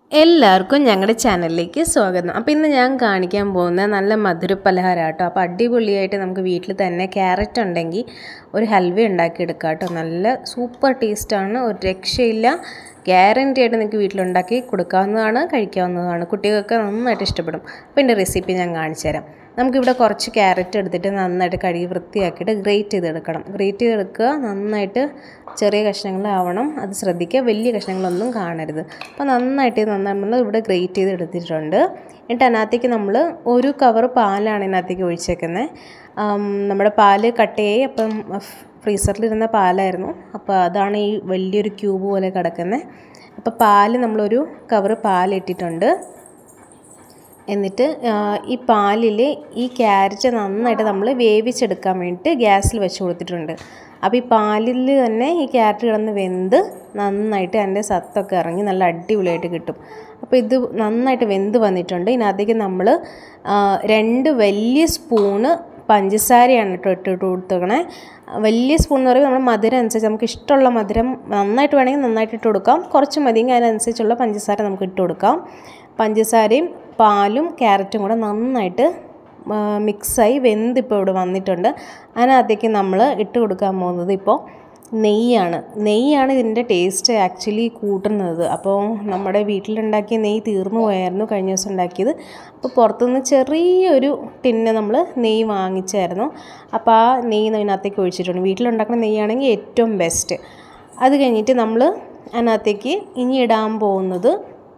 എല്ലാവർക്കും ഞങ്ങളുടെ ചാനലിലേക്ക് സ്വാഗതം അപ്പോൾ ഇന്ന് ഞാൻ കാണിക്കാൻ പോകുന്ന നല്ല മധുര പലഹാരം കേട്ടോ അപ്പോൾ അടിപൊളിയായിട്ട് നമുക്ക് വീട്ടിൽ തന്നെ ക്യാരറ്റ് ഉണ്ടെങ്കിൽ ഒരു ഹൽവ ഉണ്ടാക്കിയെടുക്കാം കേട്ടോ നല്ല സൂപ്പർ ടേസ്റ്റാണ് ഒരു രക്ഷയില്ല ഗ്യാരൻ്റി ആയിട്ട് നിങ്ങൾക്ക് വീട്ടിലുണ്ടാക്കി കൊടുക്കാവുന്നതാണ് കഴിക്കാവുന്നതാണ് കുട്ടികൾക്ക് നന്നായിട്ട് ഇഷ്ടപ്പെടും അപ്പോൾ എൻ്റെ റെസിപ്പി ഞാൻ കാണിച്ചു തരാം നമുക്കിവിടെ കുറച്ച് ക്യാരറ്റ് എടുത്തിട്ട് നന്നായിട്ട് കഴുകി വൃത്തിയാക്കിയിട്ട് ഗ്രേറ്റ് ചെയ്തെടുക്കണം ഗ്രേറ്റ് ചെയ്തെടുക്കുക നന്നായിട്ട് ചെറിയ കഷ്ണങ്ങളാവണം അത് ശ്രദ്ധിക്കുക വലിയ കഷ്ണങ്ങളൊന്നും കാണരുത് അപ്പോൾ നന്നായിട്ട് നന്നായി നമ്മൾ ഇവിടെ ഗ്രേറ്റ് ചെയ്ത് എടുത്തിട്ടുണ്ട് എന്നിട്ട് അതിനകത്തേക്ക് നമ്മൾ ഒരു കവർ പാലാണ് ഇതിനകത്തേക്ക് ഒഴിച്ചേക്കുന്നത് നമ്മുടെ പാല് കട്ടയായി അപ്പം ഫ്രീസറിലിരുന്ന പാലായിരുന്നു അപ്പോൾ അതാണ് ഈ വലിയൊരു ക്യൂബ് പോലെ കിടക്കുന്നത് അപ്പോൾ പാല് നമ്മളൊരു കവർ പാലിട്ടിട്ടുണ്ട് എന്നിട്ട് ഈ പാലിൽ ഈ ക്യാരറ്റ് നന്നായിട്ട് നമ്മൾ വേവിച്ചെടുക്കാൻ വേണ്ടിയിട്ട് ഗ്യാസിൽ വെച്ച് കൊടുത്തിട്ടുണ്ട് അപ്പോൾ ഈ പാലിൽ തന്നെ ഈ ക്യാരറ്റ് കിടന്ന് വെന്ത് നന്നായിട്ട് അതിൻ്റെ സത്തൊക്കെ ഇറങ്ങി നല്ല അടിപൊളിയായിട്ട് കിട്ടും അപ്പോൾ ഇത് നന്നായിട്ട് വെന്ത് വന്നിട്ടുണ്ട് ഇതിനകത്തേക്ക് നമ്മൾ രണ്ട് വലിയ സ്പൂണ് പഞ്ചസാരയാണ് കേട്ടോ ഇട്ടിട്ട് കൊടുത്തേക്കണേ വലിയ സ്പൂൺ എന്ന് പറയുമ്പോൾ നമ്മൾ മധുരം അനുസരിച്ച് നമുക്ക് ഇഷ്ടമുള്ള മധുരം നന്നായിട്ട് വേണമെങ്കിൽ നന്നായിട്ട് ഇട്ട് കൊടുക്കാം കുറച്ച് മതിയെങ്കിൽ അതിനനുസരിച്ചുള്ള പഞ്ചസാര നമുക്ക് ഇട്ട് കൊടുക്കാം പഞ്ചസാരയും പാലും ക്യാരറ്റും കൂടെ നന്നായിട്ട് മിക്സായി വെന്തിപ്പോൾ ഇവിടെ വന്നിട്ടുണ്ട് അതിനകത്തേക്ക് നമ്മൾ ഇട്ട് കൊടുക്കാൻ പോകുന്നത് ഇപ്പോൾ നെയ്യാണ് നെയ്യാണ് ഇതിൻ്റെ ടേസ്റ്റ് ആക്ച്വലി കൂട്ടുന്നത് അപ്പോൾ നമ്മുടെ വീട്ടിലുണ്ടാക്കിയ നെയ്യ് തീർന്നു പോയായിരുന്നു കഴിഞ്ഞ ദിവസം ഉണ്ടാക്കിയത് അപ്പോൾ പുറത്തുനിന്ന് ചെറിയൊരു ടിന്ന് നമ്മൾ നെയ്യ് വാങ്ങിച്ചായിരുന്നു അപ്പോൾ ആ നെയ്യ് അതിനകത്തേക്ക് ഒഴിച്ചിട്ടുണ്ട് വീട്ടിലുണ്ടാക്കുന്ന നെയ്യാണെങ്കിൽ ഏറ്റവും ബെസ്റ്റ് അത് കഴിഞ്ഞിട്ട് നമ്മൾ അതിനകത്തേക്ക് ഇനി ഇടാൻ പോകുന്നത്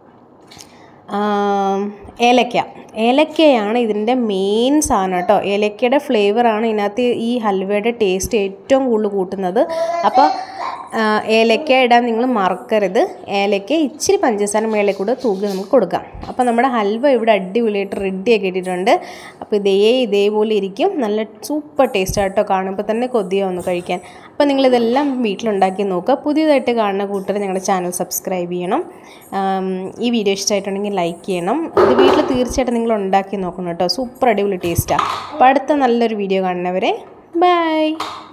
ഏലക്ക ഏലക്കയാണ് ഇതിൻ്റെ മെയിൻ സാധനം കേട്ടോ ഏലക്കയുടെ ഫ്ലേവറാണ് ഇതിനകത്ത് ഈ ഹൽവയുടെ ടേസ്റ്റ് ഏറ്റവും കൂടുതൽ കൂട്ടുന്നത് അപ്പോൾ ഏലക്ക ഇടാൻ നിങ്ങൾ മറക്കരുത് ഏലക്ക ഇച്ചിരി പഞ്ചസാര മേലെ കൂടെ തൂക്കി നമുക്ക് കൊടുക്കാം അപ്പോൾ നമ്മുടെ ഹൽവ ഇവിടെ അടിപൊളിയായിട്ട് റെഡിയാക്കി ഇട്ടിട്ടുണ്ട് അപ്പോൾ ഇതേ ഇതേപോലെ ഇരിക്കും നല്ല സൂപ്പർ ടേസ്റ്റ് ആട്ടോ കാണുമ്പോൾ തന്നെ കൊതിയാവുന്നു കഴിക്കാൻ അപ്പോൾ നിങ്ങളിതെല്ലാം വീട്ടിലുണ്ടാക്കി നോക്കുക പുതിയതായിട്ട് കാണുന്ന കൂട്ടർ ഞങ്ങളുടെ ചാനൽ സബ്സ്ക്രൈബ് ചെയ്യണം ഈ വീഡിയോ ഇഷ്ടമായിട്ടുണ്ടെങ്കിൽ ലൈക്ക് ചെയ്യണം ഇത് വീട്ടിൽ തീർച്ചയായിട്ടും നിങ്ങൾ ഉണ്ടാക്കി നോക്കണം കേട്ടോ സൂപ്പർ അടിപൊളി ടേസ്റ്റാണ് അപ്പോൾ അടുത്ത നല്ലൊരു വീഡിയോ കാണുന്നവരെ ബൈ